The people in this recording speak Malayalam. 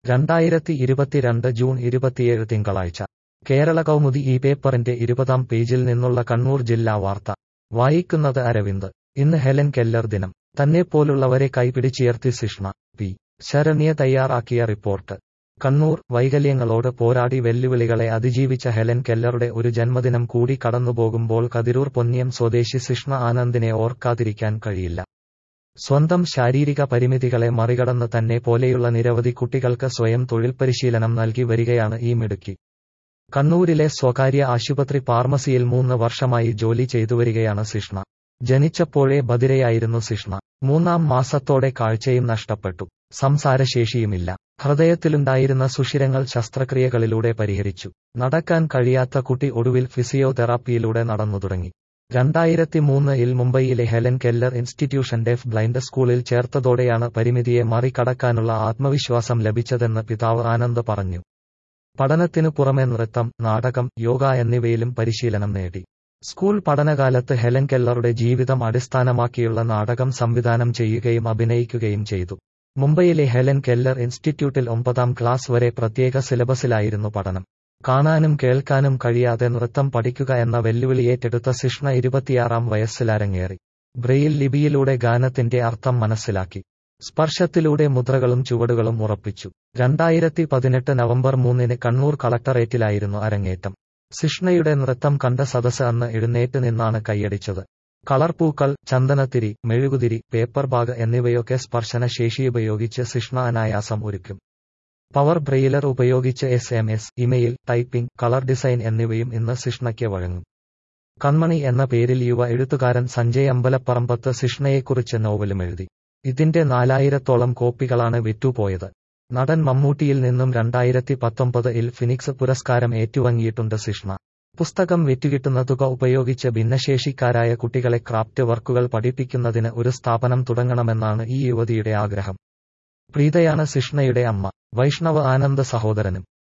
രണ്ടായിരത്തി ഇരുപത്തിരണ്ട് ജൂൺ ഇരുപത്തിയേഴ് തിങ്കളാഴ്ച കേരള കൗമുദി ഈ പേപ്പറിന്റെ ഇരുപതാം പേജിൽ നിന്നുള്ള കണ്ണൂർ ജില്ലാ വാർത്ത വായിക്കുന്നത് അരവിന്ദ് ഇന്ന് ഹെലൻ കെല്ലർ ദിനം തന്നെപ്പോലുള്ളവരെ കൈപിടിച്ചുയർത്തി സിഷ്ണ പി ശരണ്യ തയ്യാറാക്കിയ റിപ്പോർട്ട് കണ്ണൂർ വൈകല്യങ്ങളോട് പോരാടി വെല്ലുവിളികളെ അതിജീവിച്ച ഹെലൻ കെല്ലറുടെ ഒരു ജന്മദിനം കൂടി കടന്നുപോകുമ്പോൾ കതിരൂർ പൊന്നിയം സ്വദേശി സിഷ്ണ ആനന്ദിനെ ഓർക്കാതിരിക്കാൻ കഴിയില്ല സ്വന്തം ശാരീരിക പരിമിതികളെ മറികടന്ന് തന്നെ പോലെയുള്ള നിരവധി കുട്ടികൾക്ക് സ്വയം തൊഴിൽ പരിശീലനം നൽകി വരികയാണ് ഈ മിടുക്കി കണ്ണൂരിലെ സ്വകാര്യ ആശുപത്രി ഫാർമസിയിൽ മൂന്ന് വർഷമായി ജോലി ചെയ്തുവരികയാണ് സിഷ്ണ ജനിച്ചപ്പോഴേ ബധിരയായിരുന്നു സിഷ്ണ മൂന്നാം മാസത്തോടെ കാഴ്ചയും നഷ്ടപ്പെട്ടു സംസാരശേഷിയുമില്ല ഹൃദയത്തിലുണ്ടായിരുന്ന സുഷിരങ്ങൾ ശസ്ത്രക്രിയകളിലൂടെ പരിഹരിച്ചു നടക്കാൻ കഴിയാത്ത കുട്ടി ഒടുവിൽ ഫിസിയോതെറാപ്പിയിലൂടെ നടന്നു തുടങ്ങി രണ്ടായിരത്തി മൂന്നിൽ മുംബൈയിലെ Helen Keller institution deaf blind സ്കൂളിൽ ചേർത്തതോടെയാണ് പരിമിതിയെ മറികടക്കാനുള്ള ആത്മവിശ്വാസം ലഭിച്ചതെന്ന് പിതാവ് ആനന്ദ് പറഞ്ഞു പഠനത്തിനു പുറമെ നൃത്തം നാടകം യോഗ എന്നിവയിലും പരിശീലനം നേടി സ്കൂൾ പഠനകാലത്ത് ഹെലൻ കെല്ലറുടെ ജീവിതം അടിസ്ഥാനമാക്കിയുള്ള നാടകം സംവിധാനം ചെയ്യുകയും അഭിനയിക്കുകയും ചെയ്തു മുംബൈയിലെ ഹെലൻ കെല്ലർ ഇൻസ്റ്റിറ്റ്യൂട്ടിൽ ഒമ്പതാം ക്ലാസ് വരെ പ്രത്യേക സിലബസിലായിരുന്നു പഠനം കാണാനും കേൾക്കാനും കഴിയാതെ നൃത്തം പഠിക്കുക എന്ന വെല്ലുവിളി ഏറ്റെടുത്ത സിഷ്ണ ഇരുപത്തിയാറാം വയസ്സിൽ അരങ്ങേറി ബ്രെയിൽ ലിപിയിലൂടെ ഗാനത്തിന്റെ അർത്ഥം മനസ്സിലാക്കി സ്പർശത്തിലൂടെ മുദ്രകളും ചുവടുകളും ഉറപ്പിച്ചു രണ്ടായിരത്തി പതിനെട്ട് നവംബർ മൂന്നിന് കണ്ണൂർ കളക്ടറേറ്റിലായിരുന്നു അരങ്ങേറ്റം സിഷ്ണയുടെ നൃത്തം കണ്ട സദസ് അന്ന് എഴുന്നേറ്റ് നിന്നാണ് കൈയടിച്ചത് കളർപൂക്കൾ ചന്ദനത്തിരി മെഴുകുതിരി പേപ്പർ ബാഗ് എന്നിവയൊക്കെ സ്പർശന ശേഷിയുപയോഗിച്ച് സിഷ്ണ അനായാസം ഒരുക്കും പവർ ബ്രെയിലർ ഉപയോഗിച്ച് S M S email typing colour design എന്നിവയും ഇന്ന് സിഷ്ണയ്ക്ക് വഴങ്ങും കൺമണി എന്ന പേരിൽ യുവ എഴുത്തുകാരൻ സഞ്ജയ് അമ്പലപ്പറമ്പത്ത് സിഷ്ണയെക്കുറിച്ച് നോവലും എഴുതി ഇതിന്റെ നാലായിരത്തോളം കോപ്പികളാണ് വിറ്റുപോയത് നടൻ മമ്മൂട്ടിയിൽ നിന്നും രണ്ടായിരത്തി പത്തൊമ്പത് ഇൽ ഫിനിക്സ് പുരസ്കാരം ഏറ്റുവാങ്ങിയിട്ടുണ്ട് സിഷ്ണ പുസ്തകം വിറ്റുകിട്ടുന്ന തുക ഉപയോഗിച്ച് ഭിന്നശേഷിക്കാരായ കുട്ടികളെ ക്രാഫ്റ്റ് വർക്കുകൾ പഠിപ്പിക്കുന്നതിന് ഒരു സ്ഥാപനം തുടങ്ങണമെന്നാണ് ഈ യുവതിയുടെ ആഗ്രഹം പ്രീതയാണ് സിഷ്ണയുടെ അമ്മ വൈഷ്ണവ് ആനന്ദ സഹോദരനും